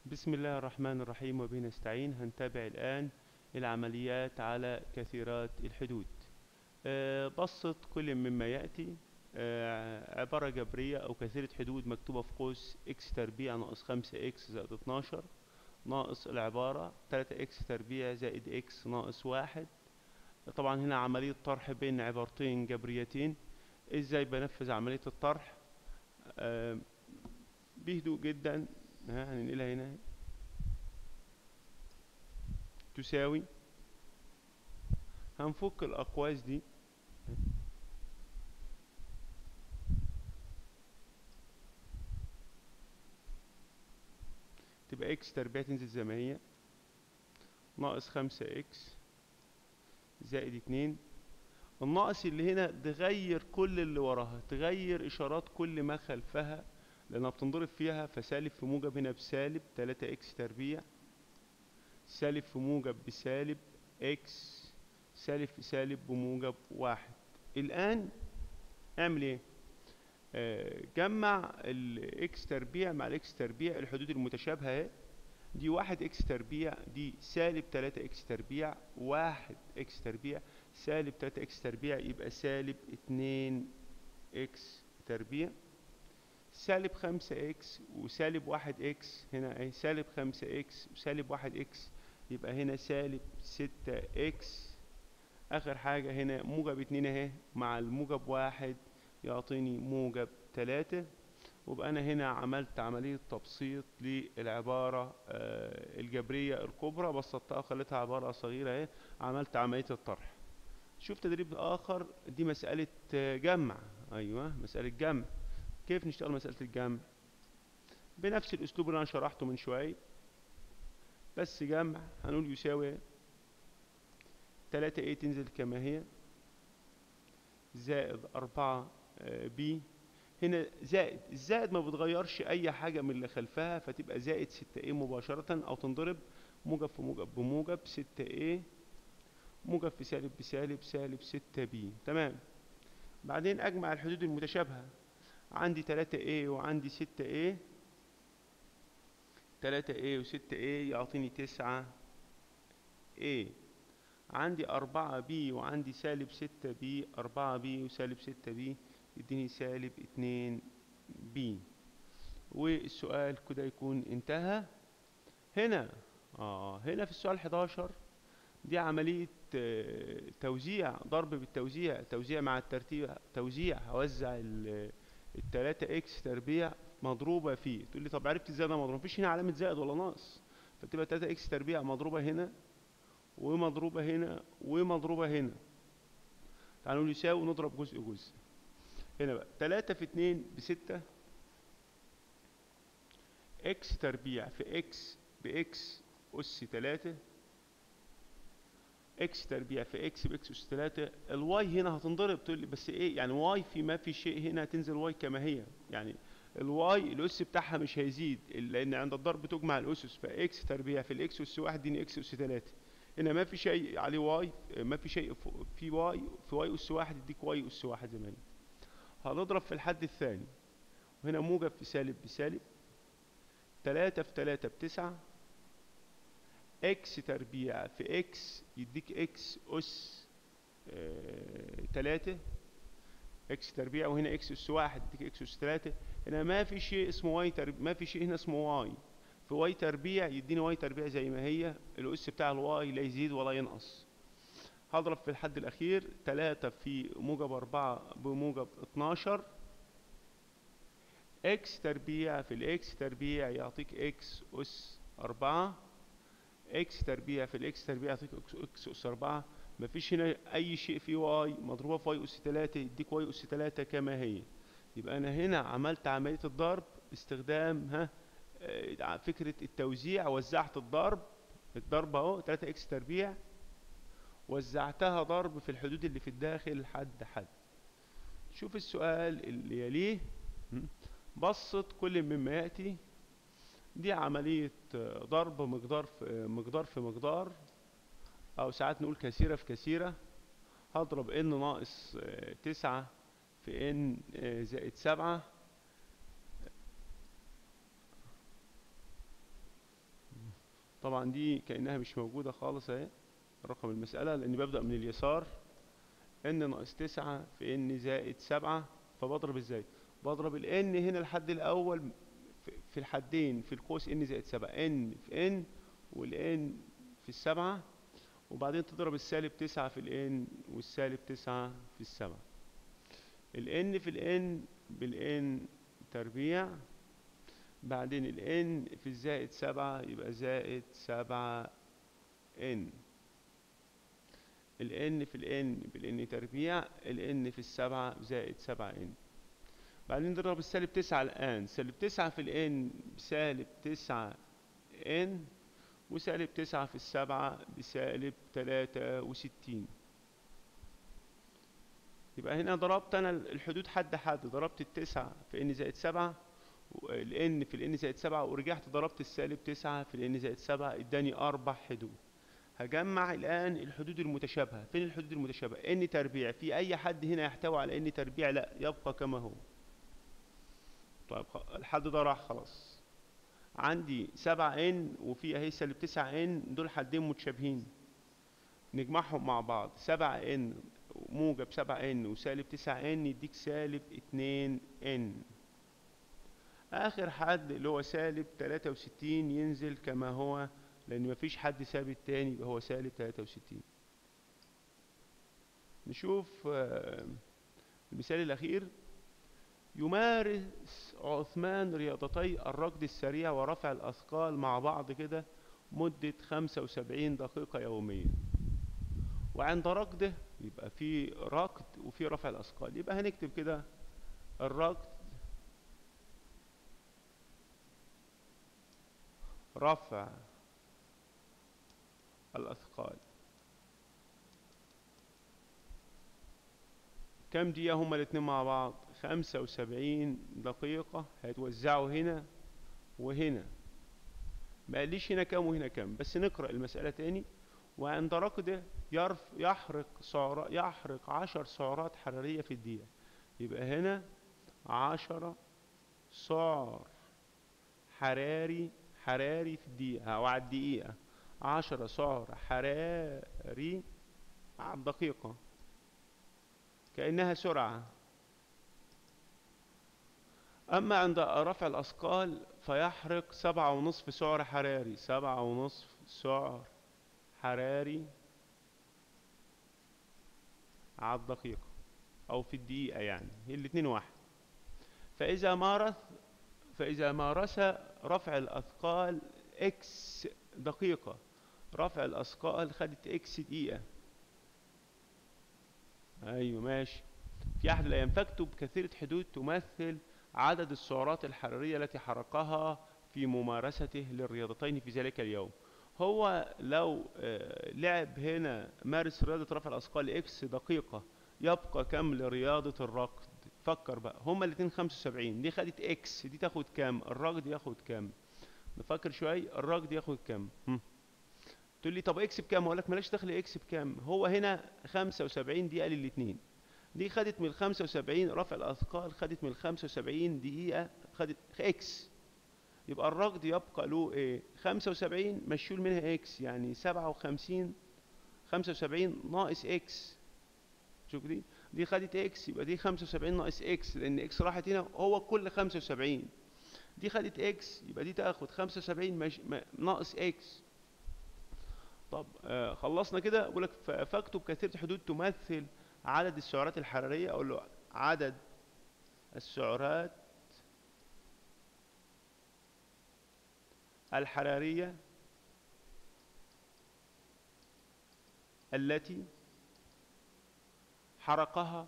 بسم الله الرحمن الرحيم وبه نستعين هنتابع الآن العمليات على كثيرات الحدود آه، بسط كل مما يأتي آه، عبارة جبرية أو كثيرة حدود مكتوبة في قوس x تربيع ناقص خمسة x زائد اتناشر ناقص العبارة تلاتة x تربيع زائد x ناقص واحد طبعا هنا عملية طرح بين عبارتين جبريتين ازاي بنفذ عملية الطرح آه، بهدوء جدا ها هننقلها هنا تساوي هنفك الأقواس دي تبقى اكس تربيع تنزل زي ما هي ناقص خمسة اكس زائد اتنين الناقص اللي هنا تغير كل اللي وراها تغير إشارات كل ما خلفها لأنها بتنضرب فيها فسالب في موجب هنا بسالب تلاتة اكس تربيع سالب في موجب بسالب اكس سالب في سالب بموجب واحد الآن اعمل ايه؟ آه جمع الاكس تربيع مع الاكس تربيع الحدود المتشابهة اهي دي واحد اكس تربيع دي سالب تلاتة اكس تربيع واحد اكس تربيع سالب تلاتة اكس تربيع يبقى سالب اتنين اكس تربيع سالب خمسة اكس وسالب واحد اكس هنا اهي سالب خمسة اكس وسالب واحد اكس يبقى هنا سالب ستة اكس اخر حاجة هنا موجب اتنين اهي مع الموجب واحد يعطيني موجب تلاتة ويبقى انا هنا عملت عملية تبسيط للعبارة آه الجبرية الكبرى بسطتها وخليتها عبارة صغيرة اهي عملت عملية الطرح شوف تدريب اخر دي مسألة جمع ايوه مسألة جمع كيف نشتغل مسألة الجمع بنفس الأسلوب اللي أنا شرحته من شوية بس جمع هنقول يساوي تلاتة ايه تنزل كما هي زائد أربعة بي هنا زائد الزائد ما بتغيرش أي حاجة من اللي خلفها فتبقى زائد ستة ايه مباشرة أو تنضرب موجب في موجب بموجب ستة ايه موجب في سالب بسالب سالب ستة بي تمام بعدين أجمع الحدود المتشابهة عندي تلاتة A وعندي ستة A تلاتة A وستة A يعطيني تسعة A عندي أربعة B وعندي سالب ستة B أربعة B وسالب ستة B يديني سالب اتنين B والسؤال كده يكون انتهى هنا آه هنا في السؤال 11 دي عملية توزيع ضرب بالتوزيع توزيع مع الترتيب توزيع هوزع التلاتة اكس تربيع مضروبة فيه تقول لي طب عرفت ازاي ده مضروب مفيش هنا علامة زائد ولا ناقص فتبقى تلاتة اكس تربيع مضروبة هنا ومضروبة هنا ومضروبة هنا تعالوا نقول يساوي نضرب جزء جزء هنا بقى تلاتة في اتنين بستة اكس تربيع في اكس باكس اس تلاتة اكس تربيع في اكس باكس اس 3 الواي هنا هتنضرب تقول لي بس ايه يعني واي في ما في شيء هنا هتنزل واي كما هي يعني الواي الاس بتاعها مش هيزيد لان عند الضرب تجمع الاسس فاكس تربيع في الاكس اس 1 دي اكس اس 3 هنا ما في شيء عليه واي ما في شيء في واي في واي اس 1 يديك واي اس 1 زي ما هي هنضرب في الحد الثاني وهنا موجب في سالب بسالب 3 في 3 بتسعة اكس تربيع في اكس يديك اكس اس اه تلاتة اكس تربيع وهنا اكس اس واحد يديك اكس اس تلاتة هنا ما في شيء اسمه واي تربيع ما في شيء هنا اسمه واي في واي تربيع يديني واي تربيع زي ما هي الاس بتاع الواي لا يزيد ولا ينقص هضرب في الحد الاخير تلاتة في موجب اربعة بموجب اتناشر اكس تربيع في الاكس تربيع يعطيك اكس اس اربعة اكس تربيع في الاكس تربيع يعطيك اكس اس 4 مفيش هنا اي شيء فيه واي مضروبه في واي اس 3 يديك واي اس 3 كما هي يبقى انا هنا عملت عمليه الضرب باستخدام ها فكره التوزيع وزعت الضرب الضرب اهو 3 اكس تربيع وزعتها ضرب في الحدود اللي في الداخل حد حد شوف السؤال اللي يليه بسط كل مما ياتي دي عملية ضرب مقدار في مقدار في مقدار أو ساعات نقول كثيرة في كثيرة هضرب n ناقص تسعة في n زائد سبعة طبعا دي كأنها مش موجودة خالص اهي رقم المسألة لأني ببدأ من اليسار ان ناقص تسعة في ان زائد سبعة فبضرب ازاي بضرب ال n هنا الحد الأول في- في الحدين في القوس n زائد سبعة n في n وال n في السبعة وبعدين تضرب السالب تسعة في ال n والسالب تسعة في السبعة ال n في ال n بال n تربيع بعدين ال n في الزائد سبعة يبقى زائد سبعة n ال n في ال n بال n تربيع ال n في السبعة زائد سبعة n بعدين نضرب السالب تسعة الآن سالب تسعة في ال n بسالب تسعة n وسالب تسعة في السبعة بسالب تلاتة وستين يبقى هنا ضربت أنا الحدود حد حد ضربت التسعة في n زائد سبعة ال n في ال n زائد سبعة ورجعت ضربت السالب تسعة في ال n زائد سبعة اداني أربع حدود هجمع الآن الحدود المتشابهة فين الحدود المتشابهة n تربيع في أي حد هنا يحتوي على n تربيع لا يبقى كما هو طيب خ- الحد ده راح خلاص عندي سبعة ان وفي اهي سالب تسعة ان دول حدين متشابهين نجمعهم مع بعض سبعة ان موجب سبعة ان وسالب تسعة ان يديك سالب اتنين ان اخر حد اللي هو سالب تلاتة وستين ينزل كما هو لان مفيش حد ثابت تاني يبقى هو سالب تلاتة وستين نشوف آه، المثال الاخير يمارس عثمان رياضتي الركض السريع ورفع الأثقال مع بعض كده مدة 75 دقيقة يوميا وعند ركضه يبقى في ركض وفي رفع الأثقال يبقى هنكتب كده الركض رفع الأثقال كم دقيقة هما الاتنين مع بعض خمسة وسبعين دقيقة هيتوزعوا هنا وهنا ما قاليش هنا كام وهنا كام بس نقرأ المسألة تاني وعند ركضه يرف يحرق سعر يحرق عشر سعرات حرارية في الدقيقة يبقى هنا عشرة سعر حراري حراري في الدقيقة أو على الدقيقة عشرة سعر حراري على الدقيقة كأنها سرعة أما عند رفع الأثقال فيحرق سبعة ونصف سعر حراري سبعة ونصف سعر حراري على الدقيقة أو في الدقيقة يعني هي الاتنين واحد فإذا مارس فإذا مارس رفع الأثقال إكس دقيقة رفع الأثقال خدت إكس دقيقة أيوة ماشي في أحد الأيام فاكتب كثيرة حدود تمثل عدد السعرات الحرارية التي حرقها في ممارسته للرياضتين في ذلك اليوم هو لو آه، لعب هنا مارس رياضة رفع الأثقال إكس دقيقة يبقى كم لرياضة الركض فكر بقى هما الاتنين 75 دي خدت إكس دي تاخد كام الركض ياخد كام نفكر شوية الركض ياخد كام هم. تقول لي طب إكس بكام أقول لك ملاش دخل إكس بكام هو هنا 75 دقيقة للاتنين دي خدت من ال 75 رفع الأثقال خدت من ال 75 دقيقة خدت إكس يبقى الركض يبقى له إيه 75 مشيول منها إكس يعني 57 75 ناقص إكس شوف دي دي خدت إكس يبقى دي 75 ناقص إكس لأن إكس راحت هنا هو كل 75 دي خدت إكس يبقى دي تاخد 75 مش م- ناقص إكس طب آه خلصنا كده بقول لك ف- فاكتب كثيرة حدود تمثل عدد السعرات الحرارية أقول له عدد السعرات الحرارية التي حرقها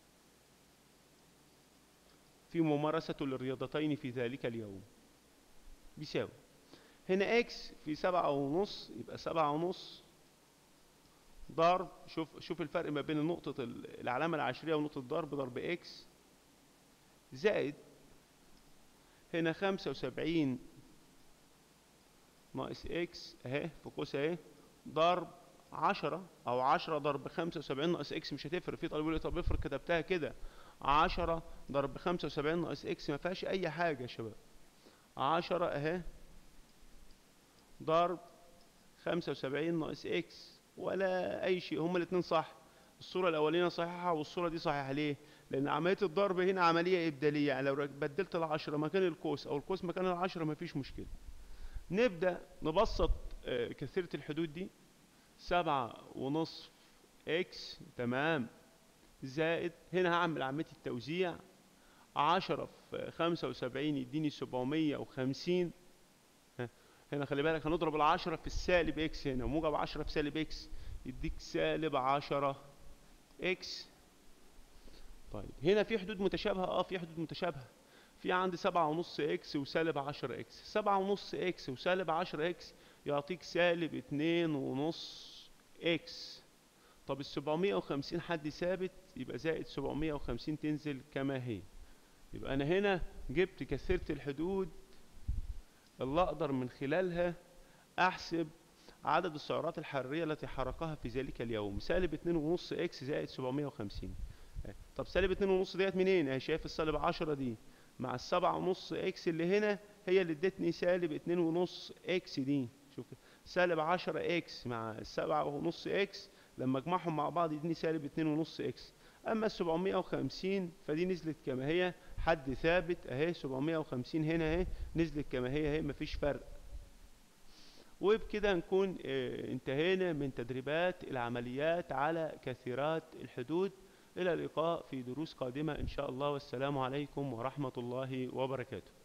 في ممارسة الرياضتين في ذلك اليوم بيساوي هنا اكس في سبعة ونص يبقى سبعة ونص ضرب شوف شوف الفرق ما بين نقطة ال- العلامة العشرية ونقطة ضرب ضرب اكس زائد هنا خمسة وسبعين ناقص اكس اهي في قوس اهي ضرب عشرة او عشرة ضرب خمسة وسبعين ناقص اكس مش هتفرق في طالب يقول لي طب افرض كتبتها كده عشرة ضرب خمسة وسبعين ناقص اكس ما فيهاش اي حاجة يا شباب عشرة اهي ضرب 75 ناقص اكس ولا اي شيء هما الاثنين صح الصورة الاولانية صحيحة والصورة دي صحيحة ليه لان عملية الضرب هنا عملية ابدالية يعني لو بدلت العشرة مكان القوس او القوس مكان العشرة مفيش مشكلة نبدأ نبسط آه، كثيرة الحدود دي سبعة ونصف اكس تمام زائد هنا هعمل عملية التوزيع عشرة في خمسة وسبعين يديني سبعمية وخمسين ها، هنا خلي بالك هنضرب العشرة في السالب اكس هنا وموجب عشرة في سالب اكس يديك سالب عشرة اكس طيب هنا في حدود متشابهة اه في حدود متشابهة في عندي سبعة ونص اكس وسالب عشرة اكس سبعة ونص اكس وسالب عشرة اكس يعطيك سالب اتنين ونص اكس طب السبعمية وخمسين حد ثابت يبقى زائد سبعمية وخمسين تنزل كما هي يبقى أنا هنا جبت كثيرة الحدود اللي أقدر من خلالها أحسب عدد السعرات الحرارية التي حرقها في ذلك اليوم سالب اتنين ونص اكس زائد سبعمية وخمسين طب سالب اتنين ونص ديت منين؟ اهي شايف السالب عشرة دي مع السبعة ونص اكس اللي هنا هي اللي ادتني سالب اتنين ونص اكس دي شوف كده. سالب عشرة اكس مع السبعة ونص اكس لما اجمعهم مع بعض يديني سالب اتنين ونص اكس اما السبعمية وخمسين فدي نزلت كما هي حد ثابت اهي سبعمية وخمسين هنا اهي نزلت كما هي اهي مفيش فرق وبكده نكون آه، انتهينا من تدريبات العمليات على كثيرات الحدود إلى اللقاء في دروس قادمة إن شاء الله والسلام عليكم ورحمة الله وبركاته